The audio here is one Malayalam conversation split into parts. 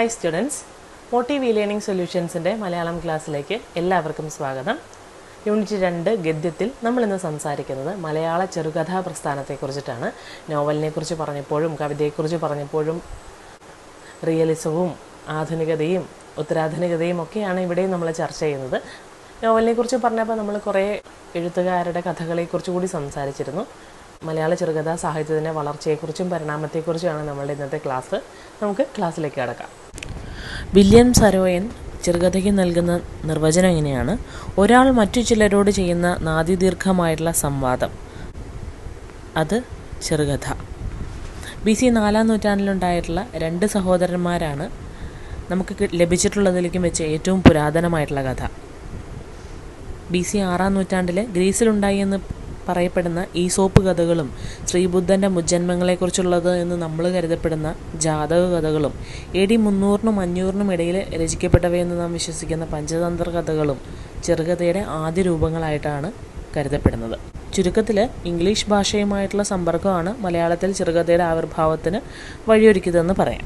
hi students motive e learning സൊല്യൂഷൻസിൻ്റെ മലയാളം ക്ലാസ്സിലേക്ക് എല്ലാവർക്കും സ്വാഗതം യൂണിറ്റ് രണ്ട് ഗദ്യത്തിൽ നമ്മളിന്ന് സംസാരിക്കുന്നത് മലയാള ചെറുകഥാ പ്രസ്ഥാനത്തെക്കുറിച്ചിട്ടാണ് നോവലിനെ കുറിച്ച് പറഞ്ഞപ്പോഴും കവിതയെക്കുറിച്ച് പറഞ്ഞപ്പോഴും റിയലിസവും ആധുനികതയും ഉത്തരാധുനികതയും ഒക്കെയാണ് ഇവിടെയും നമ്മൾ ചർച്ച ചെയ്യുന്നത് നോവലിനെ കുറിച്ച് പറഞ്ഞപ്പോൾ നമ്മൾ കുറേ എഴുത്തുകാരുടെ കഥകളെക്കുറിച്ച് കൂടി സംസാരിച്ചിരുന്നു മലയാള ചെറുകഥാ സാഹിത്യത്തിൻ്റെ വളർച്ചയെക്കുറിച്ചും പരിണാമത്തെക്കുറിച്ചുമാണ് നമ്മളുടെ ഇന്നത്തെ ക്ലാസ് നമുക്ക് ക്ലാസ്സിലേക്ക് കടക്കാം വില്യം സരോയൻ ചെറുകഥയ്ക്ക് നൽകുന്ന നിർവചനം ഇങ്ങനെയാണ് ഒരാൾ മറ്റു ചിലരോട് ചെയ്യുന്ന നാദിദീർഘമായിട്ടുള്ള സംവാദം അത് ചെറുകഥ ബി സി നാലാം നൂറ്റാണ്ടിലുണ്ടായിട്ടുള്ള രണ്ട് സഹോദരന്മാരാണ് നമുക്ക് കി- ലഭിച്ചിട്ടുള്ളതിലേക്കും വെച്ച് ഏറ്റവും പുരാതനമായിട്ടുള്ള കഥ ബി സി ആറാം നൂറ്റാണ്ടിൽ ഗ്രീസിലുണ്ടായി എന്ന് പറയപ്പെടുന്ന ഈസോപ്പ് കഥകളും ശ്രീബുദ്ധൻ്റെ മുജ്ജന്മങ്ങളെക്കുറിച്ചുള്ളത് എന്ന് നമ്മൾ കരുതപ്പെടുന്ന ജാതക കഥകളും എ ഡി മുന്നൂറിനും അഞ്ഞൂറിനും ഇടയിൽ രചിക്കപ്പെട്ടവയെന്ന് നാം വിശ്വസിക്കുന്ന പഞ്ചതന്ത്ര കഥകളും ചെറുകഥയുടെ ആദ്യ രൂപങ്ങളായിട്ടാണ് കരുതപ്പെടുന്നത് ചുരുക്കത്തിൽ ഇംഗ്ലീഷ് ഭാഷയുമായിട്ടുള്ള സമ്പർക്കമാണ് മലയാളത്തിൽ ചെറുകഥയുടെ ആവിർഭാവത്തിന് വഴിയൊരുക്കിയതെന്ന് പറയാം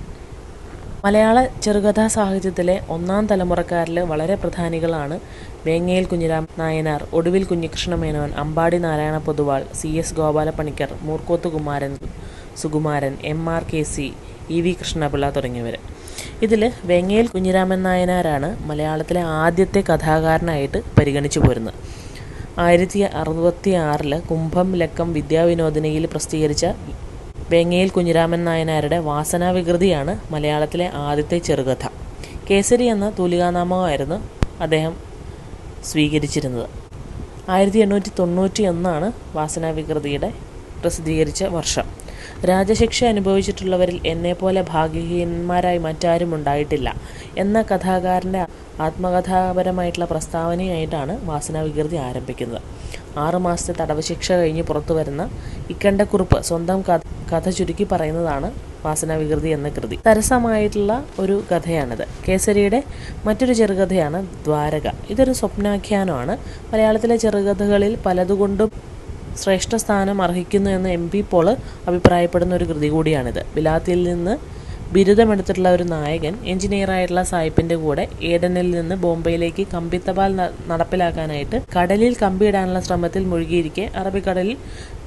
മലയാള ചെറുകഥാ സാഹിത്യത്തിലെ ഒന്നാം തലമുറക്കാരിൽ വളരെ പ്രധാനികളാണ് വേങ്ങയിൽ കുഞ്ഞിരാം നായനാർ ഒടുവിൽ Kunhikrishna Menon Ambadi Narayana Poduval C S Gopalapanicker Moorkoth Kumaran Sukumaran M R K C E V Krishnapillai തുടങ്ങിയവർ ഇതിൽ വേങ്ങയിൽ കുഞ്ഞിരാമൻ നായനാരാണ് മലയാളത്തിലെ ആദ്യത്തെ കഥാകാരനായിട്ട് പരിഗണിച്ചു പോരുന്നത് ആയിരത്തി അറുപത്തി ആറില് കുംഭം ലക്കം വിദ്യാവിനോദിനിയിൽ പ്രസിദ്ധീകരിച്ച വേങ്ങയിൽ കുഞ്ഞിരാമൻ നായനാരുടെ വാസനാവികൃതിയാണ് മലയാളത്തിലെ ആദ്യത്തെ ചെറുകഥ കേസരി എന്ന തൂലികാനാമമായിരുന്നു അദ്ദേഹം സ്വീകരിച്ചിരുന്നത് ആയിരത്തി എണ്ണൂറ്റി തൊണ്ണൂറ്റി ഒന്നാണ് വാസനാവികൃതിയുടെ പ്രസിദ്ധീകരിച്ച വർഷം രാജശിക്ഷ അനുഭവിച്ചിട്ടുള്ളവരിൽ എന്നെപ്പോലെ ഭാഗ്യഹീനന്മാരായി മറ്റാരും ഉണ്ടായിട്ടില്ല എന്ന കഥാകാരൻ്റെ ആത്മകഥാപരമായിട്ടുള്ള പ്രസ്താവനയായിട്ടാണ് വാസനാവികൃതി ആരംഭിക്കുന്നത് ആറു മാസത്തെ തടവ് ശിക്ഷ കഴിഞ്ഞ് പുറത്തു വരുന്ന ഇക്കണ്ടക്കുറിപ്പ് സ്വന്തം കഥ കഥ ചുരുക്കി പറയുന്നതാണ് വാസനാവികൃതി എന്ന കൃതി സരസമായിട്ടുള്ള ഒരു കഥയാണിത് കേസരിയുടെ മറ്റൊരു ചെറുകഥയാണ് ദ്വാരക ഇതൊരു സ്വപ്നാഖ്യാനമാണ് മലയാളത്തിലെ ചെറുകഥകളിൽ പലതുകൊണ്ടും ശ്രേഷ്ഠ സ്ഥാനം അർഹിക്കുന്നു എന്ന് എം പി പോള് അഭിപ്രായപ്പെടുന്ന ഒരു കൃതി കൂടിയാണിത് ബിലാത്തിൽ നിന്ന് ബിരുദമെടുത്തിട്ടുള്ള ഒരു നായകൻ എഞ്ചിനീയറായിട്ടുള്ള സായിപ്പിൻ്റെ കൂടെ ഏഡനിൽ നിന്ന് ബോംബെയിലേക്ക് കമ്പിത്തപാൽ ന- നടപ്പിലാക്കാനായിട്ട് കടലിൽ കമ്പിയിടാനുള്ള ശ്രമത്തിൽ മുഴുകിയിരിക്കെ അറബിക്കടലിൽ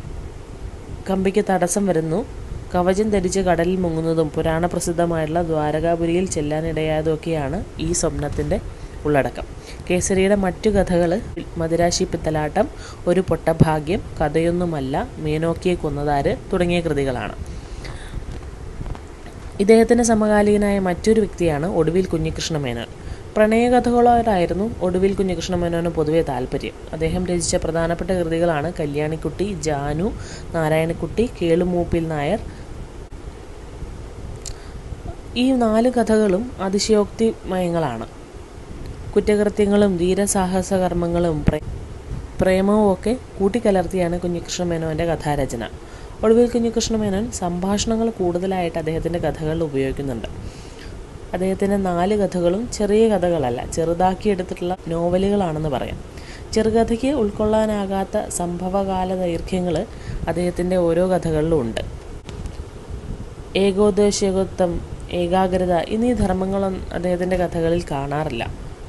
കമ്പിക്ക് തടസ്സം വരുന്നു കവചം ധരിച്ച് കടലിൽ മുങ്ങുന്നതും പുരാണ പ്രസിദ്ധമായിട്ടുള്ള ദ്വാരകാപുരിയിൽ ചെല്ലാനിടയായതൊക്കെയാണ് ഈ സ്വപ്നത്തിൻ്റെ ഉള്ളടക്കം കേസരിയുടെ മറ്റു കഥകൾ മദിരാശി പിത്തലാട്ടം ഒരു പൊട്ടഭാഗ്യം കഥയൊന്നുമല്ല മീനോക്കിയെ കൊന്നതാര് തുടങ്ങിയ കൃതികളാണ് ഇദ്ദേഹത്തിൻ്റെ സമകാലികനായ മറ്റൊരു വ്യക്തിയാണ് ഒടുവിൽ കുഞ്ഞികൃഷ്ണ മേനോൻ പ്രണയകഥകളോടായിരുന്നു ഒടുവിൽ കുഞ്ഞികൃഷ്ണ മേനോന് പൊതുവെ താല്പര്യം അദ്ദേഹം രചിച്ച പ്രധാനപ്പെട്ട കൃതികളാണ് കല്യാണിക്കുട്ടി ജാനു നാരായണക്കുട്ടി കേളുമൂപ്പിൽ നായർ ഈ നാല് കഥകളും അതിശയോക്തിമയങ്ങളാണ് കുറ്റകൃത്യങ്ങളും ധീരസാഹസ കർമ്മങ്ങളും പ്രേ- പ്രേമവും ഒക്കെ കൂട്ടിക്കലർത്തിയാണ് കുഞ്ഞികൃഷ്ണ മേനോൻ്റെ കഥാരചന ഒടുവിൽ കുഞ്ഞികൃഷ്ണ മേനോൻ സംഭാഷണങ്ങൾ കൂടുതലായിട്ട് അദ്ദേഹത്തിൻ്റെ കഥകളിൽ ഉപയോഗിക്കുന്നുണ്ട് അദ്ദേഹത്തിൻ്റെ നാല് കഥകളും ചെറിയ കഥകളല്ല ചെറുതാക്കിയെടുത്തിട്ടുള്ള നോവലുകളാണെന്ന് പറയാം ചെറുകഥയ്ക്ക് ഉൾക്കൊള്ളാനാകാത്ത സംഭവകാല ദൈർഘ്യങ്ങൾ അദ്ദേഹത്തിൻ്റെ ഓരോ കഥകളിലും ഉണ്ട് ഏകോദ്ദേശകത്വം ഏകാഗ്രത എന്നീ ധർമ്മങ്ങളൊന്നും അദ്ദേഹത്തിൻ്റെ കഥകളിൽ കാണാറില്ല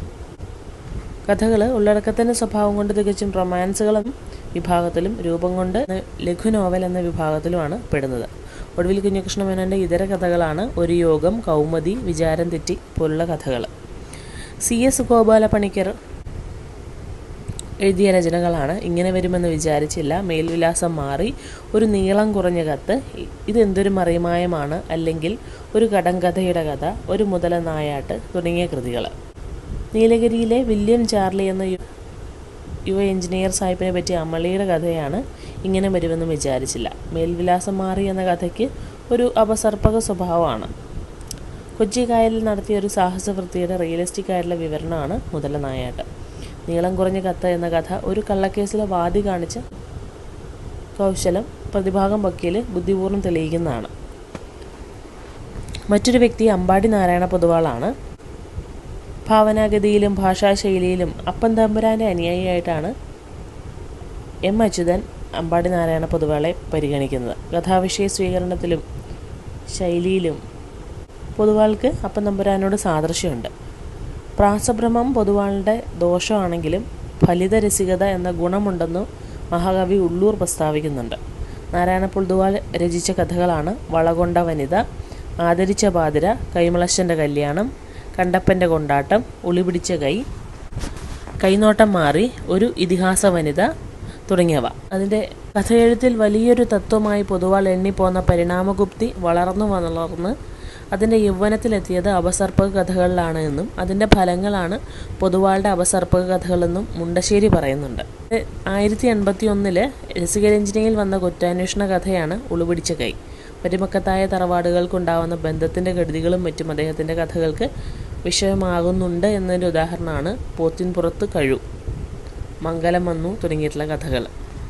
കഥകൾ ഉള്ളടക്കത്തിൻ്റെ സ്വഭാവം കൊണ്ട് തികച്ചും റൊമാൻസുകളും വിഭാഗത്തിലും രൂപം കൊണ്ട് ലഘു നോവൽ എന്ന വിഭാഗത്തിലുമാണ് പെടുന്നത് ഒടുവിൽ കുഞ്ഞികൃഷ്ണ മേനോൻ്റെ ഇതര കഥകളാണ് ഒരു യോഗം കൗമുദി വിചാരം തെറ്റി പോലുള്ള കഥകൾ സി എസ് ഗോപാലപണിക്കർ എഴുതിയ രചനകളാണ് ഇങ്ങനെ വരുമെന്ന് വിചാരിച്ചില്ല മേൽവിലാസം മാറി ഒരു നീളം കുറഞ്ഞ കത്ത് ഇ- ഇതെന്തൊരു മറിമായമാണ് അല്ലെങ്കിൽ ഒരു കടങ്കഥയുടെ കഥ ഒരു മുതല നായാട്ട് തുടങ്ങിയ കൃതികൾ നീലഗിരിയിലെ വില്യം ചാർലി എന്ന യു- യുവ എഞ്ചിനീയർ സാഹിബിനെ പറ്റിയ അമളിയുടെ കഥയാണ് ഇങ്ങനെ വരുമെന്ന് വിചാരിച്ചില്ല മേൽവിലാസം മാറി എന്ന കഥയ്ക്ക് ഒരു അപസർപ്പക സ്വഭാവമാണ് കൊച്ചി കായലിൽ നടത്തിയ ഒരു സാഹസവൃത്തിയുടെ റിയലിസ്റ്റിക് ആയിട്ടുള്ള വിവരണമാണ് മുതല നായാട്ട് നീളം കുറഞ്ഞ കത്ത് എന്ന കഥ ഒരു കള്ളക്കേസിലെ വാദി കാണിച്ച കൗശലം പ്രതിഭാഗം വക്കീൽ ബുദ്ധിപൂർവ്വം തെളിയിക്കുന്നതാണ് മറ്റൊരു വ്യക്തി അമ്പാടി നാരായണ പൊതുവാളാണ് ഭാവനാഗതിയിലും ഭാഷാശൈലിയിലും അപ്പൻ തമ്പുരാൻ്റെ അനുയായിയായിട്ടാണ് എം അച്യുതൻ അമ്പാടി നാരായണ പൊതുവാളെ പരിഗണിക്കുന്നത് കഥാവിഷയ സ്വീകരണത്തിലും ശൈലിയിലും പൊതുവാൾക്ക് അപ്പം തമ്പുരാനോട് സാദൃശ്യമുണ്ട് പ്രാസഭ്രമം പൊതുവാളുടെ ദോഷമാണെങ്കിലും ഫലിതരസികത എന്ന ഗുണമുണ്ടെന്ന് മഹാകവി ഉള്ളൂർ പ്രസ്താവിക്കുന്നുണ്ട് നാരായണ പൊതുവാൾ രചിച്ച കഥകളാണ് വളകൊണ്ട വനിത ആദരിച്ച പാതിര കൈമളശൻ്റെ കല്യാണം കണ്ടപ്പൻ്റെ കൊണ്ടാട്ടം ഉളിപിടിച്ച കൈ കൈനോട്ടം മാറി ഒരു ഇതിഹാസ വനിത തുടങ്ങിയവ അതിൻ്റെ കഥയെഴുത്തിൽ വലിയൊരു തത്വമായി പൊതുവാൾ എണ്ണിപ്പോന്ന പരിണാമഗുപ്തി വളർന്നു വളർന്ന് അതിൻ്റെ യൗവനത്തിലെത്തിയത് അപസർപ്പക കഥകളിലാണ് എന്നും അതിൻ്റെ ഫലങ്ങളാണ് പൊതുവാളുടെ അപസർപ്പക കഥകളെന്നും മുണ്ടശ്ശേരി പറയുന്നുണ്ട് ആയിരത്തി എൺപത്തി ഒന്നില് രസികരഞ്ജനിയിൽ വന്ന കുറ്റാന്വേഷണ കഥയാണ് ഉളുപിടിച്ച കൈ മരുമക്കത്തായ തറവാടുകൾക്കുണ്ടാവുന്ന ബന്ധത്തിൻ്റെ ഗതികളും മറ്റും അദ്ദേഹത്തിൻ്റെ കഥകൾക്ക് വിഷയമാകുന്നുണ്ട് എന്നതിൻ്റെ ഉദാഹരണമാണ് പോത്തിൻ പുറത്ത് കഴിു മംഗലം വന്നു തുടങ്ങിയിട്ടുള്ള കഥകൾ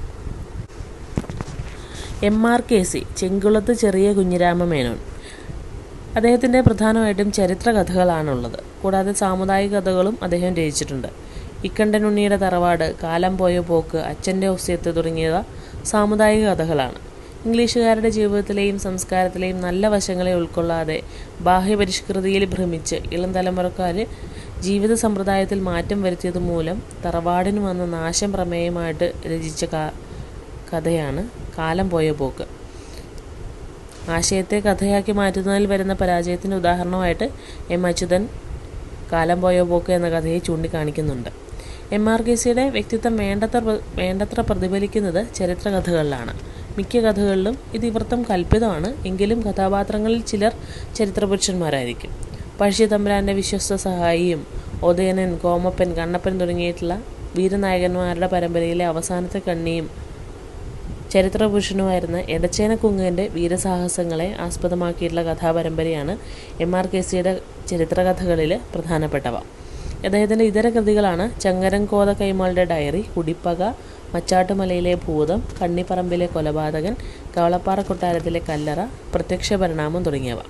M R K C Chenkulath Cheriya Kunhirama Menon അദ്ദേഹത്തിൻ്റെ പ്രധാനമായിട്ടും ചരിത്ര കഥകളാണുള്ളത് കൂടാതെ സാമുദായിക കഥകളും അദ്ദേഹം രചിച്ചിട്ടുണ്ട് ഇക്കണ്ടനുണ്ണിയുടെ തറവാട് കാലം പോയ പോക്ക് അച്ഛൻ്റെ ഒസ്യത്ത് തുടങ്ങിയവ സാമുദായിക കഥകളാണ് ഇംഗ്ലീഷുകാരുടെ ജീവിതത്തിലെയും സംസ്കാരത്തിലെയും നല്ല വശങ്ങളെ ഉൾക്കൊള്ളാതെ ബാഹ്യപരിഷ്കൃതിയിൽ ഭ്രമിച്ച് ഇളം തലമുറക്കാർ ജീവിത സമ്പ്രദായത്തിൽ മാറ്റം വരുത്തിയത് മൂലം തറവാടിന് വന്ന നാശം പ്രമേയമായിട്ട് രചിച്ച കഥയാണ് കാലം പോയ പോക്ക് ആശയത്തെ കഥയാക്കി മാറ്റുന്നതിൽ വരുന്ന പരാജയത്തിൻ്റെ ഉദാഹരണമായിട്ട് എം അച്യുതൻ കാലം പോയ പോക്ക് എന്ന കഥയെ ചൂണ്ടിക്കാണിക്കുന്നുണ്ട് എം ആർ കെ സിയുടെ വ്യക്തിത്വം വേണ്ടത്ര വേണ്ടത്ര പ്രതിഫലിക്കുന്നത് ചരിത്ര കഥകളിലാണ് മിക്ക കഥകളിലും ഇത് ഇവൃത്തം കൽപ്പിതമാണ് എങ്കിലും കഥാപാത്രങ്ങളിൽ ചിലർ ചരിത്രപുരുഷന്മാരായിരിക്കും പഴശ്ശി തമ്പുരാൻ്റെ വിശ്വസ്ത സഹായിയും ഉദയനൻ കോമപ്പൻ കണ്ണപ്പൻ തുടങ്ങിയിട്ടുള്ള വീരനായകന്മാരുടെ പരമ്പരയിലെ അവസാനത്തെ കണ്ണിയും ചരിത്രപുരുഷനുമായിരുന്ന എടച്ചേന കുങ്ങൻ്റെ വീരസാഹസങ്ങളെ ആസ്പദമാക്കിയിട്ടുള്ള കഥാപരമ്പരയാണ് എം ആർ കെ സിയുടെ ചരിത്രകഥകളിൽ പ്രധാനപ്പെട്ടവ അദ്ദേഹത്തിൻ്റെ ഇതര കൃതികളാണ് ചങ്ങരൻ കോത കൈമാളുടെ ഡയറി കുടിപ്പക മച്ചാട്ടുമലയിലെ ഭൂതം കണ്ണിപ്പറമ്പിലെ കൊലപാതകൻ കവളപ്പാറ കൊട്ടാരത്തിലെ കല്ലറ പ്രത്യക്ഷ പരിണാമം തുടങ്ങിയവ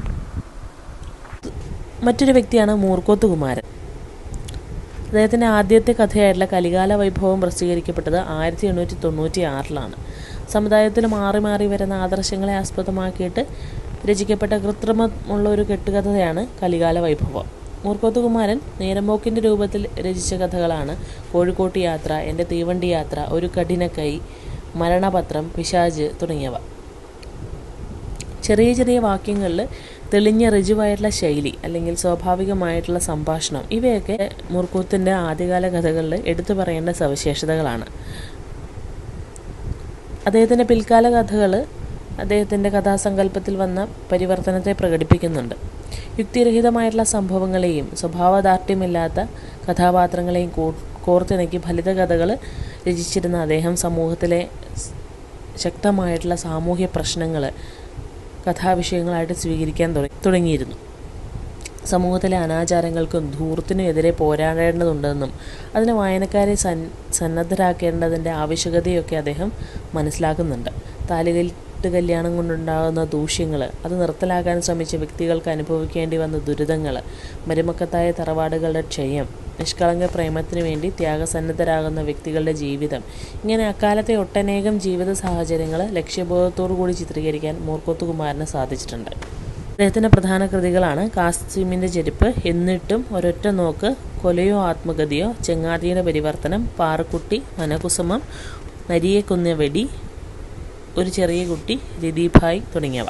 മറ്റൊരു വ്യക്തിയാണ് മൂർക്കോത്ത് കുമാരൻ അദ്ദേഹത്തിൻ്റെ ആദ്യത്തെ കഥയായിട്ടുള്ള കലികാല വൈഭവം പ്രസിദ്ധീകരിക്കപ്പെട്ടത് ആയിരത്തി എണ്ണൂറ്റി തൊണ്ണൂറ്റി ആറിലാണ് സമുദായത്തിൽ മാറി മാറി വരുന്ന ആദർശങ്ങളെ ആസ്പദമാക്കിയിട്ട് രചിക്കപ്പെട്ട കൃത്രിമമുള്ള ഒരു കെട്ടുകഥയാണ് കലികാല വൈഭവം മൂർക്കോത്ത് കുമാരൻ നേരമ്പോക്കിൻ്റെ രൂപത്തിൽ രചിച്ച കഥകളാണ് കോഴിക്കോട്ട് യാത്ര എൻ്റെ തീവണ്ടി യാത്ര ഒരു കഠിനക്കൈ മരണപത്രം പിശാജ് തുടങ്ങിയവ ചെറിയ ചെറിയ വാക്യങ്ങളിൽ തെളിഞ്ഞ ഋജുവായിട്ടുള്ള ശൈലി അല്ലെങ്കിൽ സ്വാഭാവികമായിട്ടുള്ള സംഭാഷണം ഇവയൊക്കെ മുർക്കൂത്തിൻ്റെ ആദ്യകാല കഥകളിൽ എടുത്തു പറയേണ്ട സവിശേഷതകളാണ് അദ്ദേഹത്തിൻ്റെ പിൽക്കാല കഥകൾ അദ്ദേഹത്തിൻ്റെ കഥാസങ്കല്പത്തിൽ വന്ന പരിവർത്തനത്തെ പ്രകടിപ്പിക്കുന്നുണ്ട് യുക്തിരഹിതമായിട്ടുള്ള സംഭവങ്ങളെയും സ്വഭാവദാർഢ്യമില്ലാത്ത കഥാപാത്രങ്ങളെയും കോർത്തിണക്കി ഫലിത കഥകൾ രചിച്ചിരുന്ന അദ്ദേഹം സമൂഹത്തിലെ ശക്തമായിട്ടുള്ള സാമൂഹ്യ പ്രശ്നങ്ങൾ കഥാവിഷയങ്ങളായിട്ട് സ്വീകരിക്കാൻ തുടങ്ങിയിരുന്നു സമൂഹത്തിലെ അനാചാരങ്ങൾക്കും ധൂർത്തിനും എതിരെ പോരാടേണ്ടതുണ്ടെന്നും അതിന് വായനക്കാരെ സൻ സന്നദ്ധരാക്കേണ്ടതിൻ്റെ ആവശ്യകതയൊക്കെ അദ്ദേഹം മനസ്സിലാക്കുന്നുണ്ട് താലികെട്ട് കല്യാണം കൊണ്ടുണ്ടാകുന്ന ദൂഷ്യങ്ങൾ അത് നിർത്തലാക്കാൻ ശ്രമിച്ച വ്യക്തികൾക്ക് അനുഭവിക്കേണ്ടി വന്ന ദുരിതങ്ങൾ മരുമക്കത്തായ തറവാടുകളുടെ ക്ഷയം നിഷ്കളങ്ക പ്രേമത്തിനു വേണ്ടി ത്യാഗസന്നദ്ധരാകുന്ന വ്യക്തികളുടെ ജീവിതം ഇങ്ങനെ അക്കാലത്തെ ഒട്ടനേകം ജീവിത സാഹചര്യങ്ങൾ ലക്ഷ്യബോധത്തോടു കൂടി ചിത്രീകരിക്കാൻ മൂർക്കോത്ത് കുമാരന് സാധിച്ചിട്ടുണ്ട് അദ്ദേഹത്തിൻ്റെ പ്രധാന കൃതികളാണ് കാസിമിൻ്റെ ചെരുപ്പ് എന്നിട്ടും ഒരൊറ്റ നോക്ക് കൊലയോ ആത്മഗതിയോ ചെങ്ങാതിയുടെ പരിവർത്തനം പാറക്കുട്ടി വനകുസുമം നരിയെ കൊന്ന വെടി ഒരു ചെറിയ കുട്ടി രതിഭായ് തുടങ്ങിയവ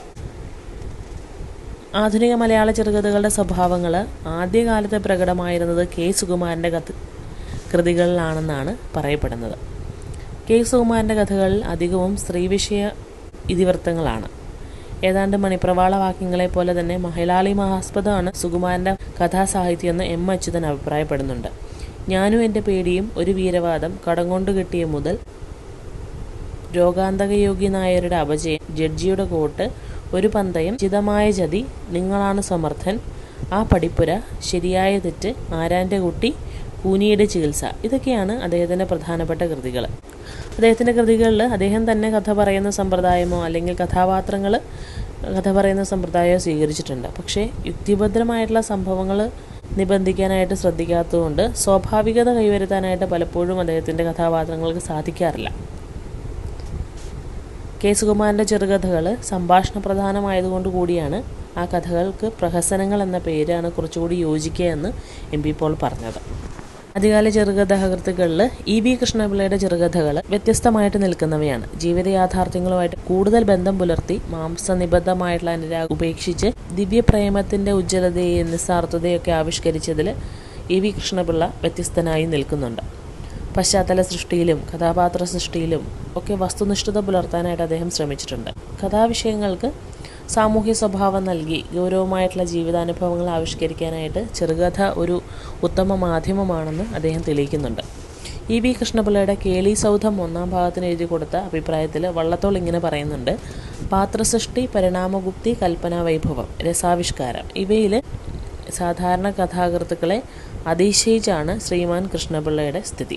ആധുനിക മലയാള ചെറുകഥകളുടെ സ്വഭാവങ്ങൾ ആദ്യകാലത്ത് പ്രകടമായിരുന്നത് കെ സുകുമാരൻ്റെ കഥ കൃതികളിലാണെന്നാണ് പറയപ്പെടുന്നത് കെ സുകുമാരൻ്റെ കഥകളിൽ അധികവും സ്ത്രീവിഷയ ഇതിവൃത്തങ്ങളാണ് ഏതാണ്ട് മണിപ്രവാള വാക്യങ്ങളെ പോലെ തന്നെ മഹിളാളി മഹാസ്പദമാണ് സുകുമാരൻ്റെ കഥാസാഹിത്യമെന്ന് എം അച്യുതൻ അഭിപ്രായപ്പെടുന്നുണ്ട് ഞാനും എൻ്റെ പേടിയും ഒരു വീരവാദം കടം കൊണ്ട് കിട്ടിയ മുതൽ രോഗാന്തകയോഗി നായരുടെ അപജയം ജഡ്ജിയുടെ കോട്ട് ഒരു പന്തയം ചിതമായ ചതി നിങ്ങളാണ് സമർത്ഥൻ ആ പടിപ്പുര ശരിയായ തെറ്റ് ആരാൻ്റെ കുട്ടി കൂനിയുടെ ചികിത്സ ഇതൊക്കെയാണ് അദ്ദേഹത്തിൻ്റെ പ്രധാനപ്പെട്ട കൃതികൾ അദ്ദേഹത്തിൻ്റെ കൃതികളിൽ അദ്ദേഹം തന്നെ കഥ പറയുന്ന സമ്പ്രദായമോ അല്ലെങ്കിൽ കഥാപാത്രങ്ങൾ കഥ പറയുന്ന സമ്പ്രദായമോ സ്വീകരിച്ചിട്ടുണ്ട് പക്ഷേ യുക്തിഭദ്രമായിട്ടുള്ള സംഭവങ്ങൾ നിബന്ധിക്കാനായിട്ട് ശ്രദ്ധിക്കാത്തതുകൊണ്ട് സ്വാഭാവികത കൈവരുത്താനായിട്ട് പലപ്പോഴും അദ്ദേഹത്തിൻ്റെ കഥാപാത്രങ്ങൾക്ക് സാധിക്കാറില്ല കെ സുകുമാരൻ്റെ ചെറുകഥകൾ സംഭാഷണ പ്രധാനമായതുകൊണ്ട് കൂടിയാണ് ആ കഥകൾക്ക് പ്രഹസനങ്ങൾ എന്ന പേരാണ് കുറച്ചുകൂടി യോജിക്കുക എന്ന് എം പി പോൾ പറഞ്ഞത് ആദ്യകാല ചെറുകഥാകൃത്തുക്കളിൽ ഇ വി കൃഷ്ണപിള്ളയുടെ ചെറുകഥകൾ വ്യത്യസ്തമായിട്ട് നിൽക്കുന്നവയാണ് ജീവിത യാഥാർത്ഥ്യങ്ങളുമായിട്ട് കൂടുതൽ ബന്ധം പുലർത്തി മാംസനിബദ്ധമായിട്ടുള്ള അനുരാഗം ഉപേക്ഷിച്ച് ദിവ്യപ്രേമത്തിൻ്റെ ഉജ്ജ്വലതയും നിസ്സാർത്ഥതയൊക്കെ ആവിഷ്കരിച്ചതിൽ ഇ വി കൃഷ്ണപിള്ള വ്യത്യസ്തനായി നിൽക്കുന്നുണ്ട് പശ്ചാത്തല സൃഷ്ടിയിലും കഥാപാത്ര സൃഷ്ടിയിലും ഒക്കെ വസ്തുനിഷ്ഠത പുലർത്താനായിട്ട് അദ്ദേഹം ശ്രമിച്ചിട്ടുണ്ട് കഥാവിഷയങ്ങൾക്ക് സാമൂഹ്യ സ്വഭാവം നൽകി ഗൗരവമായിട്ടുള്ള ജീവിതാനുഭവങ്ങൾ ആവിഷ്കരിക്കാനായിട്ട് ചെറുകഥ ഒരു ഉത്തമ മാധ്യമമാണെന്ന് അദ്ദേഹം തെളിയിക്കുന്നുണ്ട് ഇ വി കൃഷ്ണപിള്ളയുടെ കേളി സൗധം ഒന്നാം ഭാഗത്തിന് എഴുതി കൊടുത്ത അഭിപ്രായത്തിൽ വള്ളത്തോൾ ഇങ്ങനെ പറയുന്നുണ്ട് പാത്രസൃഷ്ടി പരിണാമഗുപ്തി കൽപ്പനാ വൈഭവം രസാവിഷ്കാരം ഇവയിൽ സാധാരണ കഥാകൃത്തുക്കളെ അതിശയിച്ചാണ് ശ്രീമാൻ കൃഷ്ണപിള്ളയുടെ സ്ഥിതി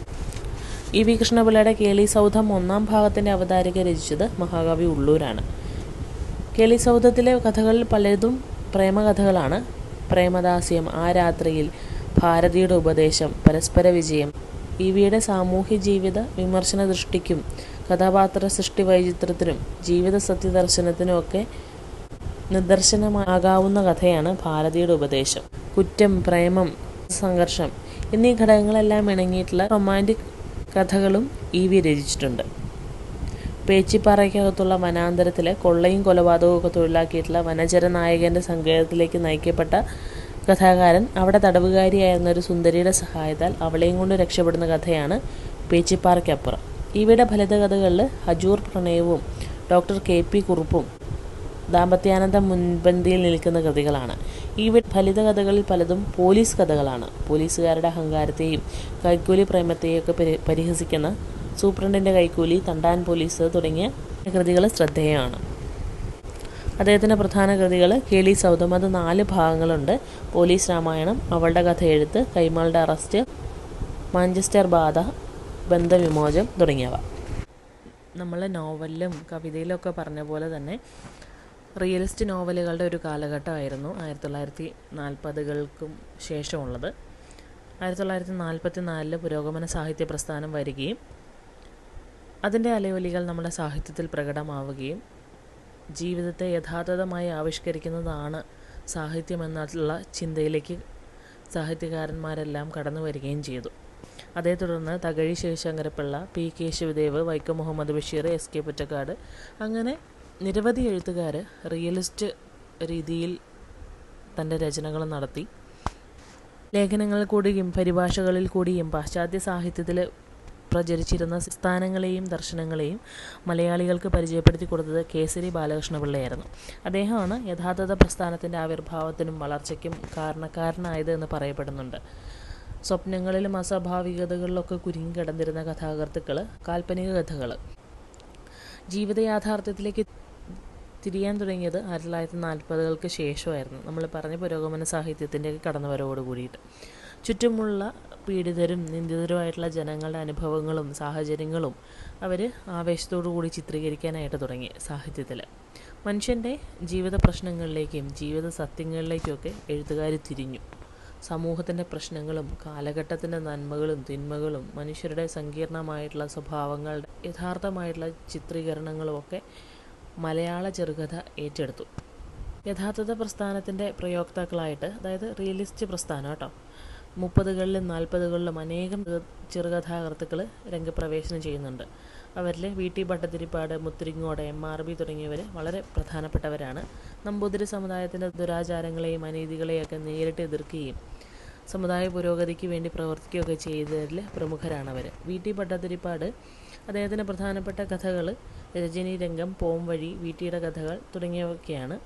ഇ വി കൃഷ്ണപിള്ളയുടെ കേളി സൗധം ഒന്നാം ഭാഗത്തിൻ്റെ അവതാരിക രചിച്ചത് മഹാകവി ഉള്ളൂരാണ് കേളി സൗധത്തിലെ കഥകളിൽ പലതും പ്രേമകഥകളാണ് പ്രേമദാസ്യം ആ രാത്രിയിൽ ഭാരതിയുടെ ഉപദേശം പരസ്പര വിജയം ഇ വിയുടെ സാമൂഹ്യ ജീവിത വിമർശന ദൃഷ്ടിക്കും കഥാപാത്ര സൃഷ്ടി വൈചിത്രത്തിനും ജീവിത സത്യദർശനത്തിനും ഒക്കെ നിദർശനമാകാവുന്ന കഥയാണ് ഭാരതിയുടെ ഉപദേശം കുറ്റം പ്രേമം സംഘർഷം എന്നീ ഘടകങ്ങളെല്ലാം ഇണങ്ങിയിട്ടുള്ള റൊമാൻറ്റിക് കഥകളും ഇ വി രചിച്ചിട്ടുണ്ട് പേച്ചിപ്പാറയ്ക്കകത്തുള്ള വനാന്തരത്തിലെ കൊള്ളയും കൊലപാതകവും ഒക്കെ തൊഴിലാക്കിയിട്ടുള്ള വനചര നായകൻ്റെ സങ്കേതത്തിലേക്ക് നയിക്കപ്പെട്ട കഥാകാരൻ അവിടെ തടവുകാരിയായിരുന്ന ഒരു സുന്ദരിയുടെ സഹായത്താൽ അവളെയും കൊണ്ട് രക്ഷപ്പെടുന്ന കഥയാണ് പേച്ചിപ്പാറയ്ക്കപ്പുറം ഇവയുടെ ഫലിതകഥകളിൽ ഹജൂർ പ്രണയവും ഡോക്ടർ കെ പി കുറുപ്പും ദാമ്പത്യാനന്ദം മുൻപന്തിയിൽ നിൽക്കുന്ന കൃതികളാണ് ഈ ഫലിത കഥകളിൽ പലതും പോലീസ് കഥകളാണ് പോലീസുകാരുടെ അഹങ്കാരത്തെയും കൈക്കൂലി പ്രേമത്തെയും ഒക്കെ പരി പരിഹസിക്കുന്ന സൂപ്രണ്ടിൻ്റെ കൈക്കൂലി തണ്ടാൻ പോലീസ് തുടങ്ങിയ കൃതികൾ ശ്രദ്ധേയമാണ് അദ്ദേഹത്തിൻ്റെ പ്രധാന കൃതികൾ കേളി സൗദം അത് നാല് ഭാഗങ്ങളുണ്ട് പോലീസ് രാമായണം അവളുടെ കഥ എഴുത്ത് കൈമാളുടെ അറസ്റ്റ് മാഞ്ചസ്റ്റർ ബാധ ബന്ധവിമോചം തുടങ്ങിയവ നമ്മൾ നോവലിലും കവിതയിലും ഒക്കെ പറഞ്ഞ പോലെ തന്നെ റിയലിസ്റ്റ് നോവലുകളുടെ ഒരു കാലഘട്ടമായിരുന്നു ആയിരത്തി തൊള്ളായിരത്തി നാൽപ്പതുകൾക്കും ശേഷമുള്ളത് ആയിരത്തി തൊള്ളായിരത്തി നാൽപ്പത്തി നാലില് പുരോഗമന സാഹിത്യ പ്രസ്ഥാനം വരികയും അതിൻ്റെ അലയൊലികൾ നമ്മുടെ സാഹിത്യത്തിൽ പ്രകടമാവുകയും ജീവിതത്തെ യഥാർത്ഥമായി ആവിഷ്കരിക്കുന്നതാണ് സാഹിത്യം എന്നുള്ള ചിന്തയിലേക്ക് സാഹിത്യകാരന്മാരെല്ലാം കടന്നു വരികയും ചെയ്തു അതേ തുടർന്ന് Thakazhi Sivasankarapillai P Kesavadev Vaikom Muhammad Basheer S K Pottekkatt അങ്ങനെ നിരവധി എഴുത്തുകാർ റിയലിസ്റ്റ് രീതിയിൽ തൻ്റെ രചനകൾ നടത്തി ലേഖനങ്ങളിൽ കൂടിയും പരിഭാഷകളിൽ കൂടിയും പാശ്ചാത്യ സാഹിത്യത്തിൽ പ്രചരിച്ചിരുന്ന സ്ഥാനങ്ങളെയും ദർശനങ്ങളെയും മലയാളികൾക്ക് പരിചയപ്പെടുത്തി കൊടുത്തത് കേസരി ബാലകൃഷ്ണപിള്ളയായിരുന്നു അദ്ദേഹമാണ് യഥാർത്ഥ പ്രസ്ഥാനത്തിൻ്റെ ആവിർഭാവത്തിനും വളർച്ചയ്ക്കും കാരണക്കാരനായത് എന്ന് പറയപ്പെടുന്നുണ്ട് സ്വപ്നങ്ങളിലും അസ്വാഭാവികതകളിലൊക്കെ കുരുങ്ങി കിടന്നിരുന്ന കഥാകൃത്തുക്കൾ കാൽപ്പനിക കഥകൾ ജീവിത യാഥാർത്ഥ്യത്തിലേക്ക് തിരിയാൻ തുടങ്ങിയത് ആയിരത്തി തൊള്ളായിരത്തി നാൽപ്പതുകൾക്ക് ശേഷമായിരുന്നു നമ്മൾ പറഞ്ഞ പുരോഗമന സാഹിത്യത്തിൻ്റെ കടന്നുവരവോട് കൂടിയിട്ട് ചുറ്റുമുള്ള പീഡിതരും നിന്ദിതരുമായിട്ടുള്ള ജനങ്ങളുടെ അനുഭവങ്ങളും സാഹചര്യങ്ങളും അവർ ആവേശത്തോടു കൂടി ചിത്രീകരിക്കാനായിട്ട് തുടങ്ങി സാഹിത്യത്തിൽ മനുഷ്യൻ്റെ ജീവിത പ്രശ്നങ്ങളിലേക്കും ജീവിത സത്യങ്ങളിലേക്കുമൊക്കെ എഴുത്തുകാർ തിരിഞ്ഞു സമൂഹത്തിൻ്റെ പ്രശ്നങ്ങളും കാലഘട്ടത്തിൻ്റെ നന്മകളും തിന്മകളും മനുഷ്യരുടെ സങ്കീർണമായിട്ടുള്ള സ്വഭാവങ്ങളുടെ യഥാർത്ഥമായിട്ടുള്ള ചിത്രീകരണങ്ങളും ഒക്കെ മലയാള ചെറുകഥ ഏറ്റെടുത്തു യഥാർത്ഥ പ്രസ്ഥാനത്തിൻ്റെ പ്രയോക്താക്കളായിട്ട് അതായത് റിയലിസ്റ്റ് പ്രസ്ഥാനം കേട്ടോ മുപ്പതുകളിലും നാൽപ്പതുകളിലും അനേകം ചെറുകഥാകൃത്തുക്കൾ രംഗപ്രവേശനം ചെയ്യുന്നുണ്ട് അവരിൽ V T Bhattathiripad Muthiringode M R B തുടങ്ങിയവർ വളരെ പ്രധാനപ്പെട്ടവരാണ് നമ്പൂതിരി സമുദായത്തിൻ്റെ ദുരാചാരങ്ങളെയും അനീതികളെയൊക്കെ നേരിട്ട് എതിർക്കുകയും സമുദായ പുരോഗതിക്ക് വേണ്ടി പ്രവർത്തിക്കുകയൊക്കെ ചെയ്തതിൽ പ്രമുഖരാണവർ വി ടി ഭട്ടതിരിപ്പാട് അദ്ദേഹത്തിൻ്റെ പ്രധാനപ്പെട്ട കഥകൾ രജനി രംഗം പോം വഴി വി ടിയുടെ കഥകൾ തുടങ്ങിയവയൊക്കെയാണ്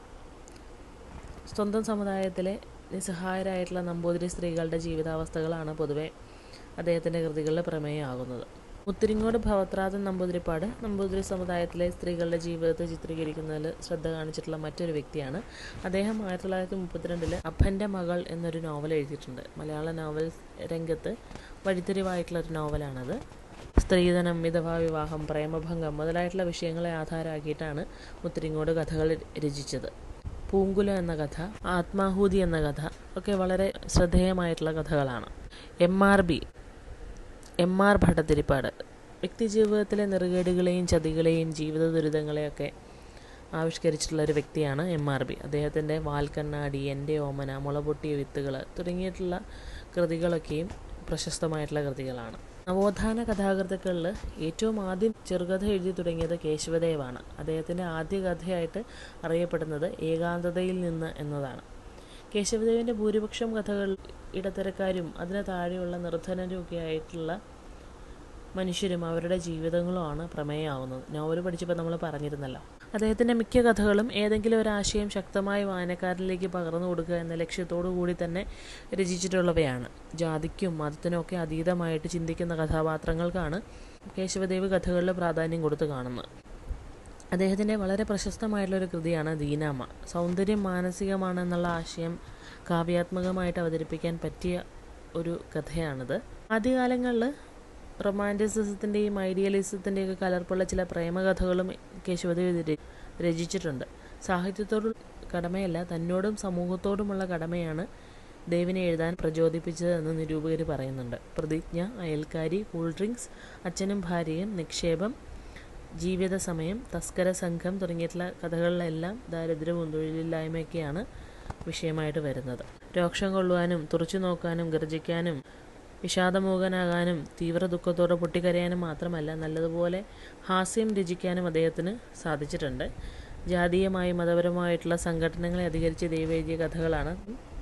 സ്വന്തം സമുദായത്തിലെ നിസ്സഹായരായിട്ടുള്ള നമ്പൂതിരി സ്ത്രീകളുടെ ജീവിതാവസ്ഥകളാണ് പൊതുവെ അദ്ദേഹത്തിൻ്റെ കൃതികളിൽ പ്രമേയമാകുന്നത് മുത്തിരിങ്ങോട് ഭവത്രാതൻ നമ്പൂതിരിപ്പാട് നമ്പൂതിരി സമുദായത്തിലെ സ്ത്രീകളുടെ ജീവിതത്തെ ചിത്രീകരിക്കുന്നതിൽ ശ്രദ്ധ കാണിച്ചിട്ടുള്ള മറ്റൊരു വ്യക്തിയാണ് അദ്ദേഹം ആയിരത്തി തൊള്ളായിരത്തി മുപ്പത്തിരണ്ടിൽ അപ്പൻ്റെ മകൾ എന്നൊരു നോവൽ എഴുതിയിട്ടുണ്ട് മലയാള നോവൽ രംഗത്ത് വഴിത്തിരിവായിട്ടുള്ള ഒരു നോവലാണത് സ്ത്രീധനം വിധവാ വിവാഹം പ്രേമഭംഗം മുതലായിട്ടുള്ള വിഷയങ്ങളെ ആധാരമാക്കിയിട്ടാണ് മുത്തിരിങ്ങോട് കഥകൾ രചിച്ചത് പൂങ്കുല എന്ന കഥ ആത്മാഹൂതി എന്ന കഥ ഒക്കെ വളരെ ശ്രദ്ധേയമായിട്ടുള്ള കഥകളാണ് M R B M R Bhattathiripad വ്യക്തിജീവിതത്തിലെ നെറുകേടുകളെയും ചതികളെയും ജീവിത ദുരിതങ്ങളെയൊക്കെ ആവിഷ്കരിച്ചിട്ടുള്ള ഒരു വ്യക്തിയാണ് എം ആർ ബി അദ്ദേഹത്തിൻ്റെ വാൽക്കണ്ണാടി എൻ്റെ ഓമന മുളപൊട്ടിയ വിത്തുകൾ തുടങ്ങിയിട്ടുള്ള കൃതികളൊക്കെയും പ്രശസ്തമായിട്ടുള്ള കൃതികളാണ് നവോത്ഥാന കഥാകൃത്തുക്കളിൽ ഏറ്റവും ആദ്യം ചെറുകഥ എഴുതി തുടങ്ങിയത് കേശവദേവാണ് അദ്ദേഹത്തിൻ്റെ ആദ്യ കഥയായിട്ട് അറിയപ്പെടുന്നത് ഏകാന്തതയിൽ നിന്ന് എന്നതാണ് കേശവദേവിൻ്റെ ഭൂരിപക്ഷം കഥകൾ ഇടത്തരക്കാരും അതിന് താഴെയുള്ള നിർധനരും ഒക്കെ ആയിട്ടുള്ള മനുഷ്യരും അവരുടെ ജീവിതങ്ങളുമാണ് പ്രമേയമാവുന്നത് നോവൽ പഠിച്ചപ്പോൾ നമ്മൾ പറഞ്ഞിരുന്നല്ലോ അദ്ദേഹത്തിൻ്റെ മിക്ക കഥകളും ഏതെങ്കിലും ഒരു ആശയം ശക്തമായി വായനക്കാരിലേക്ക് പകർന്നു കൊടുക്കുക എന്ന ലക്ഷ്യത്തോടു കൂടി തന്നെ രചിച്ചിട്ടുള്ളവയാണ് ജാതിക്കും മതത്തിനും ഒക്കെ അതീതമായിട്ട് ചിന്തിക്കുന്ന കഥാപാത്രങ്ങൾക്കാണ് കേശവദേവ് കഥകളിൽ പ്രാധാന്യം കൊടുത്ത് കാണുന്നത് അദ്ദേഹത്തിൻ്റെ വളരെ പ്രശസ്തമായിട്ടുള്ളൊരു കൃതിയാണ് ദീനാമ സൗന്ദര്യം മാനസികമാണെന്നുള്ള ആശയം കാവ്യാത്മകമായിട്ട് അവതരിപ്പിക്കാൻ പറ്റിയ ഒരു കഥയാണിത് ആദ്യകാലങ്ങളിൽ റൊമാൻറ്റിസിസത്തിൻ്റെയും ഐഡിയലിസത്തിൻ്റെയും ഒക്കെ കലർപ്പുള്ള ചില പ്രേമകഥകളും കേശവദേവ് ര- രചിച്ചിട്ടുണ്ട് സാഹിത്യത്തോട് കടമയല്ല തന്നോടും സമൂഹത്തോടുമുള്ള കടമയാണ് ദേവിനെ എഴുതാൻ പ്രചോദിപ്പിച്ചതെന്ന് നിരൂപകർ പറയുന്നുണ്ട് പ്രതിജ്ഞ അയൽക്കാരി കൂൾ ഡ്രിങ്ക്സ് അച്ഛനും ഭാര്യയും നിക്ഷേപം ജീവിത സമയം തസ്കര സംഘം തുടങ്ങിയിട്ടുള്ള കഥകളിലെല്ലാം ദാരിദ്ര്യവും തൊഴിലില്ലായ്മയൊക്കെയാണ് വിഷയമായിട്ട് വരുന്നത് രോക്ഷം കൊള്ളുവാനും തുറച്ചു നോക്കാനും ഗർജിക്കാനും വിഷാദമൂകനാകാനും തീവ്ര ദുഃഖത്തോടെ പൊട്ടിക്കരയാനും മാത്രമല്ല നല്ലതുപോലെ ഹാസ്യം രചിക്കാനും അദ്ദേഹത്തിന് സാധിച്ചിട്ടുണ്ട് ജാതീയമായി മതപരമായിട്ടുള്ള സംഘടനകളെ അധികരിച്ച് ദൈവം എഴുതിയ കഥകളാണ്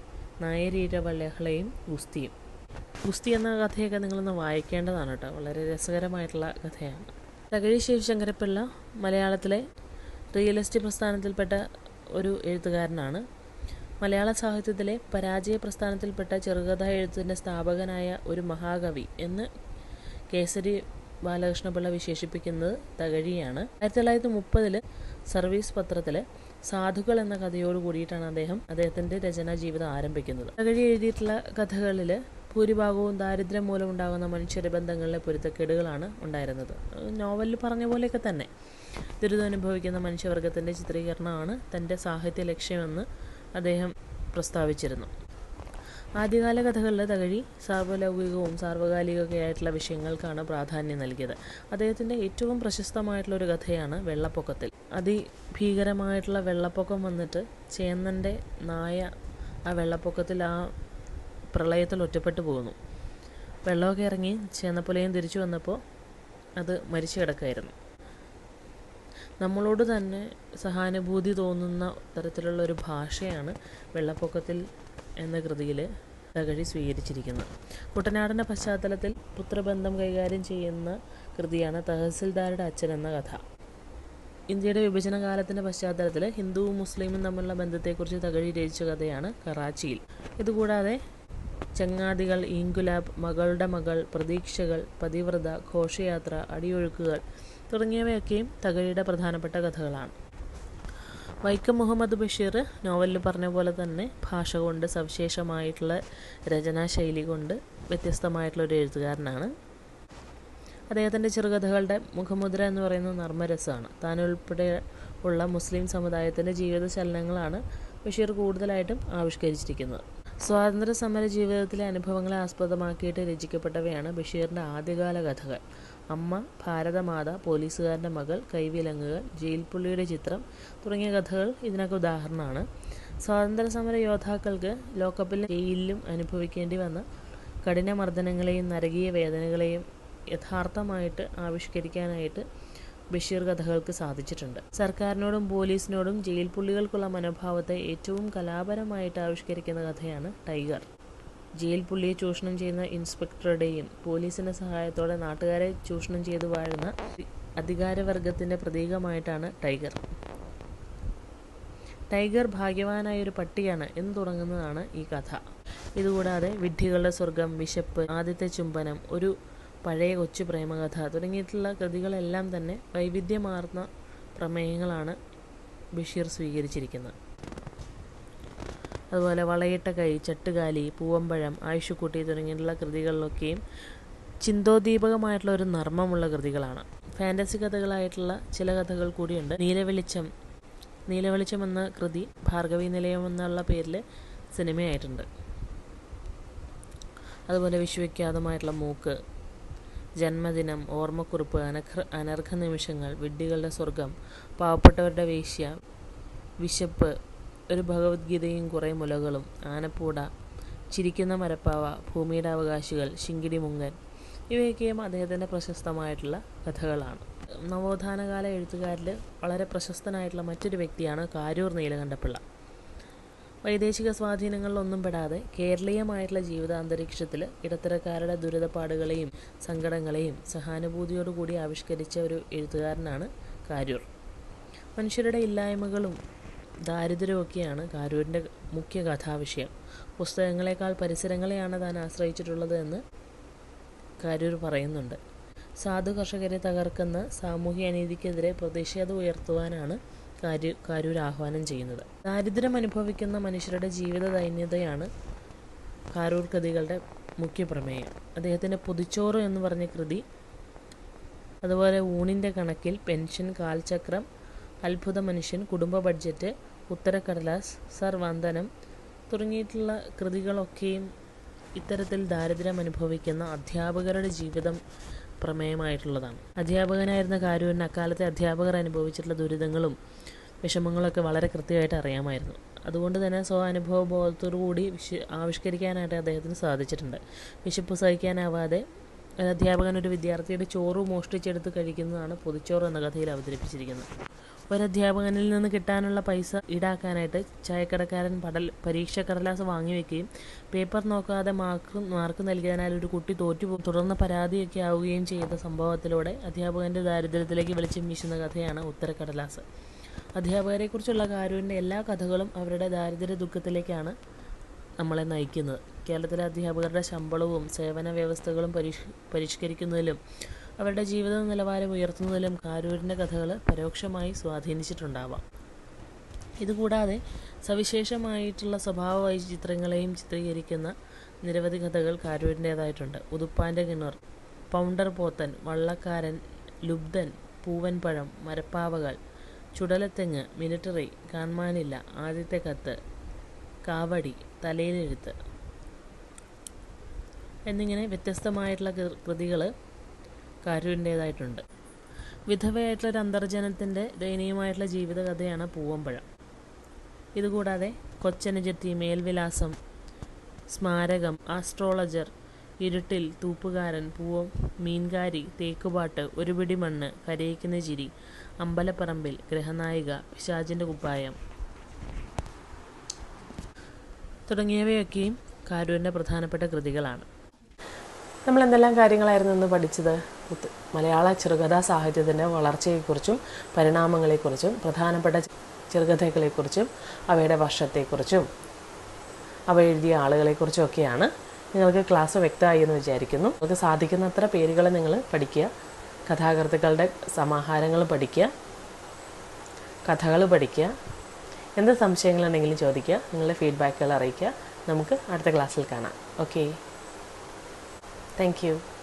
നായരീരവള്ളഹളയും ഗുസ്തിയും ഗുസ്തി എന്ന കഥയൊക്കെ നിങ്ങളൊന്ന് വായിക്കേണ്ടതാണ് കേട്ടോ വളരെ രസകരമായിട്ടുള്ള കഥയാണ് തകഴി ശിവശങ്കരപ്പിള്ള മലയാളത്തിലെ റിയലിസ്റ്റ് പ്രസ്ഥാനത്തിൽപ്പെട്ട ഒരു എഴുത്തുകാരനാണ് മലയാള സാഹിത്യത്തിലെ പരാജയ പ്രസ്ഥാനത്തിൽപ്പെട്ട ചെറുകഥ എഴുത്തിൻ്റെ സ്ഥാപകനായ ഒരു മഹാകവി എന്ന് കേസരി ബാലകൃഷ്ണപിള്ള വിശേഷിപ്പിക്കുന്നത് തകഴിയാണ് ആയിരത്തി തൊള്ളായിരത്തി മുപ്പതിൽ സർവീസ് പത്രത്തിൽ സാധുക്കൾ എന്ന കഥയോട് കൂടിയിട്ടാണ് അദ്ദേഹം അദ്ദേഹത്തിൻ്റെ രചനാ ജീവിതം ആരംഭിക്കുന്നത് തകഴി എഴുതിയിട്ടുള്ള കഥകളിൽ ഭൂരിഭാഗവും ദാരിദ്ര്യം മൂലം ഉണ്ടാകുന്ന മനുഷ്യരുടെ ബന്ധങ്ങളിലെ പൊരുത്തക്കേടുകളാണ് ഉണ്ടായിരുന്നത് നോവലിൽ പറഞ്ഞ പോലെയൊക്കെ തന്നെ ദുരിതമനുഭവിക്കുന്ന മനുഷ്യവർഗത്തിൻ്റെ ചിത്രീകരണമാണ് തൻ്റെ സാഹിത്യ ലക്ഷ്യമെന്ന് അദ്ദേഹം പ്രസ്താവിച്ചിരുന്നു ആദ്യകാല കഥകളിൽ തകഴി സാർവലൗകികവും സാർവകാലികമൊക്കെ ആയിട്ടുള്ള വിഷയങ്ങൾക്കാണ് പ്രാധാന്യം നൽകിയത് അദ്ദേഹത്തിൻ്റെ ഏറ്റവും പ്രശസ്തമായിട്ടുള്ള ഒരു കഥയാണ് വെള്ളപ്പൊക്കത്തിൽ അതിഭീകരമായിട്ടുള്ള വെള്ളപ്പൊക്കം വന്നിട്ട് ചേന്നൻ്റെ നായ ആ വെള്ളപ്പൊക്കത്തിൽ ആ പ്രളയത്തിൽ ഒറ്റപ്പെട്ടു പോകുന്നു വെള്ളമൊക്കെ ഇറങ്ങി ചേന്നപ്പുലയും തിരിച്ചു വന്നപ്പോൾ അത് മരിച്ചു കിടക്കായിരുന്നു നമ്മളോട് തന്നെ സഹാനുഭൂതി തോന്നുന്ന തരത്തിലുള്ള ഒരു ഭാഷയാണ് വെള്ളപ്പൊക്കത്തിൽ എന്ന കൃതിയിൽ തകഴി സ്വീകരിച്ചിരിക്കുന്നത് കുട്ടനാടിൻ്റെ പശ്ചാത്തലത്തിൽ പുത്രബന്ധം കൈകാര്യം ചെയ്യുന്ന കൃതിയാണ് തഹസിൽദാരുടെ അച്ഛൻ എന്ന കഥ ഇന്ത്യയുടെ വിഭജന കാലത്തിൻ്റെ പശ്ചാത്തലത്തിൽ ഹിന്ദുവും മുസ്ലിമും തമ്മിലുള്ള ബന്ധത്തെക്കുറിച്ച് തകഴി രചിച്ച കഥയാണ് കറാച്ചിയിൽ ഇതുകൂടാതെ ചങ്ങാതികൾ ഈങ്കുലാബ് മകളുടെ മകൾ പ്രതീക്ഷകൾ പതിവ്രത ഘോഷയാത്ര അടിയൊഴുക്കുകൾ തുടങ്ങിയവയൊക്കെയും തകഴിയുടെ പ്രധാനപ്പെട്ട കഥകളാണ് വൈക്കം മുഹമ്മദ് ബഷീർ നോവലിൽ പറഞ്ഞ പോലെ തന്നെ ഭാഷ കൊണ്ട് സവിശേഷമായിട്ടുള്ള രചനാശൈലി കൊണ്ട് വ്യത്യസ്തമായിട്ടുള്ള ഒരു എഴുത്തുകാരനാണ് അദ്ദേഹത്തിൻ്റെ ചെറുകഥകളുടെ മുഖമുദ്ര എന്ന് പറയുന്നത് നർമ്മരസമാണ് താൻ ഉൾപ്പെടെ ഉള്ള മുസ്ലിം സമുദായത്തിൻ്റെ ജീവിത ചലനങ്ങളാണ് ബഷീർ കൂടുതലായിട്ടും ആവിഷ്കരിച്ചിരിക്കുന്നത് സ്വാതന്ത്ര്യ സമര ജീവിതത്തിലെ അനുഭവങ്ങളെ ആസ്പദമാക്കിയിട്ട് രചിക്കപ്പെട്ടവയാണ് ബഷീറിൻ്റെ ആദ്യകാല കഥകൾ അമ്മ ഭാരതമാത പോലീസുകാരൻ്റെ മകൾ കൈവിലങ്ങുകൾ ജയിൽ പുള്ളിയുടെ ചിത്രം തുടങ്ങിയ കഥകൾ ഇതിനൊക്കെ ഉദാഹരണമാണ് സ്വാതന്ത്ര്യ സമര യോദ്ധാക്കൾക്ക് ലോക്കപ്പിലും ജയിലിലും അനുഭവിക്കേണ്ടി വന്ന കഠിനമർദ്ദനങ്ങളെയും നരകീയ വേദനകളെയും യഥാർത്ഥമായിട്ട് ആവിഷ്കരിക്കാനായിട്ട് ബഷീർ കഥകൾക്ക് സാധിച്ചിട്ടുണ്ട് സർക്കാരിനോടും പോലീസിനോടും ജയിൽ പുള്ളികൾക്കുള്ള മനോഭാവത്തെ ഏറ്റവും കലാപരമായിട്ട് ആവിഷ്കരിക്കുന്ന കഥയാണ് ടൈഗർ ജയിൽ പുള്ളിയെ ചൂഷണം ചെയ്യുന്ന ഇൻസ്പെക്ടറുടെയും പോലീസിൻ്റെ സഹായത്തോടെ നാട്ടുകാരെ ചൂഷണം ചെയ്തു വാഴുന്ന അധികാരവർഗത്തിൻ്റെ പ്രതീകമായിട്ടാണ് ടൈഗർ ടൈഗർ ഭാഗ്യവാനായ ഒരു പട്ടിയാണ് എന്ന് തുടങ്ങുന്നതാണ് ഈ കഥ ഇതുകൂടാതെ വിഡ്ഢികളുടെ സ്വർഗം വിശപ്പ് ആദ്യത്തെ ചുംബനം ഒരു പഴയ കൊച്ചു പ്രേമകഥ തുടങ്ങിയിട്ടുള്ള കൃതികളെല്ലാം തന്നെ വൈവിധ്യമാർന്ന പ്രമേയങ്ങളാണ് ബഷീർ സ്വീകരിച്ചിരിക്കുന്നത് അതുപോലെ വളയിട്ട കൈ ചട്ടുകാലി പൂവമ്പഴം ആയുഷക്കുട്ടി തുടങ്ങിയിട്ടുള്ള കൃതികളിലൊക്കെയും ചിന്തോദ്ദീപകമായിട്ടുള്ള ഒരു നർമ്മമുള്ള കൃതികളാണ് ഫാൻറ്റസി കഥകളായിട്ടുള്ള ചില കഥകൾ കൂടിയുണ്ട് നീലവെളിച്ചം നീലവെളിച്ചം എന്ന കൃതി ഭാർഗവി നിലയം എന്നുള്ള പേരിൽ സിനിമയായിട്ടുണ്ട് അതുപോലെ വിശ്വവിഖ്യാതമായിട്ടുള്ള മൂക്ക് ജന്മദിനം ഓർമ്മക്കുറിപ്പ് അനർഘ അനർഘ നിമിഷങ്ങൾ വിഡ്ഢികളുടെ സ്വർഗം പാവപ്പെട്ടവരുടെ വേശ്യ വിശപ്പ് ഒരു ഭഗവത്ഗീതയും കുറേ മുലകളും ആനപ്പൂട ചിരിക്കുന്ന മരപ്പാവ ഭൂമിയുടെ അവകാശികൾ ശിങ്കിടി മുങ്ങൻ ഇവയൊക്കെയും അദ്ദേഹത്തിൻ്റെ പ്രശസ്തമായിട്ടുള്ള കഥകളാണ് നവോത്ഥാനകാല എഴുത്തുകാരിൽ വളരെ പ്രശസ്തനായിട്ടുള്ള മറ്റൊരു വ്യക്തിയാണ് കാരൂർ നീലകണ്ഠപിള്ള വൈദേശിക സ്വാധീനങ്ങളിലൊന്നും പെടാതെ കേരളീയമായിട്ടുള്ള ജീവിതാന്തരീക്ഷത്തിൽ ഇടത്തരക്കാരുടെ ദുരിതപ്പാടുകളെയും സങ്കടങ്ങളെയും സഹാനുഭൂതിയോടുകൂടി ആവിഷ്കരിച്ച ഒരു എഴുത്തുകാരനാണ് കാരൂർ മനുഷ്യരുടെ ഇല്ലായ്മകളും ദാരിദ്ര്യമൊക്കെയാണ് കാരൂരിൻ്റെ മുഖ്യ കഥാവിഷയം പുസ്തകങ്ങളെക്കാൾ പരിസരങ്ങളെയാണ് താൻ ആശ്രയിച്ചിട്ടുള്ളത് എന്ന് കാരൂർ പറയുന്നുണ്ട് സാധു കർഷകരെ തകർക്കുന്ന സാമൂഹ്യ അനീതിക്കെതിരെ പ്രതിഷേധം ഉയർത്തുവാനാണ് കാരൂ കാരൂർ ആഹ്വാനം ചെയ്യുന്നത് ദാരിദ്ര്യം അനുഭവിക്കുന്ന മനുഷ്യരുടെ ജീവിത ദൈന്യതയാണ് കാരൂർ കൃതികളുടെ മുഖ്യ പ്രമേയം അദ്ദേഹത്തിൻ്റെ പൊതിച്ചോറ് എന്ന് പറഞ്ഞ കൃതി അതുപോലെ ഊണിൻ്റെ കണക്കിൽ പെൻഷൻ കാൽചക്രം അത്ഭുത മനുഷ്യൻ കുടുംബ ബഡ്ജറ്റ് ഉത്തരക്കടലാസ് സർ വന്ദനം തുടങ്ങിയിട്ടുള്ള കൃതികളൊക്കെയും ഇത്തരത്തിൽ ദാരിദ്ര്യം അനുഭവിക്കുന്ന അധ്യാപകരുടെ ജീവിതം പ്രമേയമായിട്ടുള്ളതാണ് അധ്യാപകനായിരുന്ന കാരൂരിന് അക്കാലത്തെ അധ്യാപകർ അനുഭവിച്ചിട്ടുള്ള ദുരിതങ്ങളും വിഷമങ്ങളൊക്കെ വളരെ കൃത്യമായിട്ട് അറിയാമായിരുന്നു അതുകൊണ്ട് തന്നെ സ്വ അനുഭവ ബോധത്തോടു കൂടി വിശ ആവിഷ്കരിക്കാനായിട്ട് അദ്ദേഹത്തിന് സാധിച്ചിട്ടുണ്ട് വിശപ്പ് സഹിക്കാനാവാതെ ഒരു അധ്യാപകൻ ഒരു വിദ്യാർത്ഥിയുടെ ചോറ് മോഷ്ടിച്ചെടുത്ത് കഴിക്കുന്നതാണ് പൊതിച്ചോറ് എന്ന കഥയിൽ അവതരിപ്പിച്ചിരിക്കുന്നത് ഒരു അധ്യാപകനിൽ നിന്ന് കിട്ടാനുള്ള പൈസ ഈടാക്കാനായിട്ട് ചായക്കടക്കാരൻ പടൽ പരീക്ഷ കടലാസ് വാങ്ങി വെക്കുകയും പേപ്പർ നോക്കാതെ മാർക്ക് മാർക്ക് നൽകിയതിനാൽ ഒരു കുട്ടി തോറ്റു തുടർന്ന് പരാതിയൊക്കെ ആവുകയും ചെയ്ത സംഭവത്തിലൂടെ അധ്യാപകൻ്റെ ദാരിദ്ര്യത്തിലേക്ക് വെളിച്ചം വീശുന്ന കഥയാണ് ഉത്തരക്കടലാസ് അധ്യാപകരെക്കുറിച്ചുള്ള കാരൂരിൻ്റെ എല്ലാ കഥകളും അവരുടെ ദാരിദ്ര്യ ദുഃഖത്തിലേക്കാണ് നമ്മളെ നയിക്കുന്നത് കേരളത്തിലെ അധ്യാപകരുടെ ശമ്പളവും സേവന വ്യവസ്ഥകളും പരിഷ് പരിഷ്കരിക്കുന്നതിലും അവരുടെ ജീവിത നിലവാരം ഉയർത്തുന്നതിലും കാരൂരിൻ്റെ കഥകൾ പരോക്ഷമായി സ്വാധീനിച്ചിട്ടുണ്ടാവാം ഇതുകൂടാതെ സവിശേഷമായിട്ടുള്ള സ്വഭാവ വൈചിത്രങ്ങളെയും ചിത്രീകരിക്കുന്ന നിരവധി കഥകൾ കാരൂരിൻ്റേതായിട്ടുണ്ട് ഉതുപ്പാൻ്റെ കിണർ പൗണ്ടർ പോത്തൻ വള്ളക്കാരൻ ലുബ്ധൻ പൂവൻപഴം മരപ്പാവകൾ ചുടലത്തെങ്ങ് മിലിറ്ററി കാൺമാനില്ല ആദ്യത്തെ കത്ത് കാവടി തലയിലെഴുത്ത് എന്നിങ്ങനെ വ്യത്യസ്തമായിട്ടുള്ള കൃതികൾ കാരൂരിൻ്റേതായിട്ടുണ്ട് വിധവയായിട്ടുള്ള ഒരു അന്തർജനത്തിൻ്റെ ദയനീയമായിട്ടുള്ള ജീവിതകഥയാണ് പൂവമ്പഴം ഇതുകൂടാതെ കൊച്ചനുജത്തി മേൽവിലാസം സ്മാരകം ആസ്ട്രോളജർ ഇരുട്ടിൽ തൂപ്പുകാരൻ പൂവം മീൻകാരി തേക്കുപാട്ട് ഒരു പിടി മണ്ണ് കരയിക്കുന്ന ചിരി അമ്പലപ്പറമ്പിൽ ഗ്രഹനായിക പിശാചിൻ്റെ കുപ്പായം തുടങ്ങിയവയൊക്കെയും കാരൂരിൻ്റെ പ്രധാനപ്പെട്ട കൃതികളാണ് നമ്മൾ എന്തെല്ലാം കാര്യങ്ങളായിരുന്നു ഇന്ന് പഠിച്ചത് ഉത്ത് മലയാള ചെറുകഥാ സാഹിത്യത്തിൻ്റെ വളർച്ചയെക്കുറിച്ചും പരിണാമങ്ങളെക്കുറിച്ചും പ്രധാനപ്പെട്ട ചെറുകഥകളെക്കുറിച്ചും അവയുടെ വർഷത്തെക്കുറിച്ചും അവ എഴുതിയ ആളുകളെക്കുറിച്ചും ഒക്കെയാണ് നിങ്ങൾക്ക് ക്ലാസ് വ്യക്തമായി എന്ന് വിചാരിക്കുന്നു നിങ്ങൾക്ക് സാധിക്കുന്നത്ര പേരുകൾ നിങ്ങൾ പഠിക്കുക കഥാകൃത്തുക്കളുടെ സമാഹാരങ്ങൾ പഠിക്കുക കഥകൾ പഠിക്കുക എന്ത് സംശയങ്ങളുണ്ടെങ്കിലും ചോദിക്കുക നിങ്ങളുടെ ഫീഡ്ബാക്കുകൾ അറിയിക്കുക നമുക്ക് അടുത്ത ക്ലാസ്സിൽ കാണാം ഓക്കെ താങ്ക് യു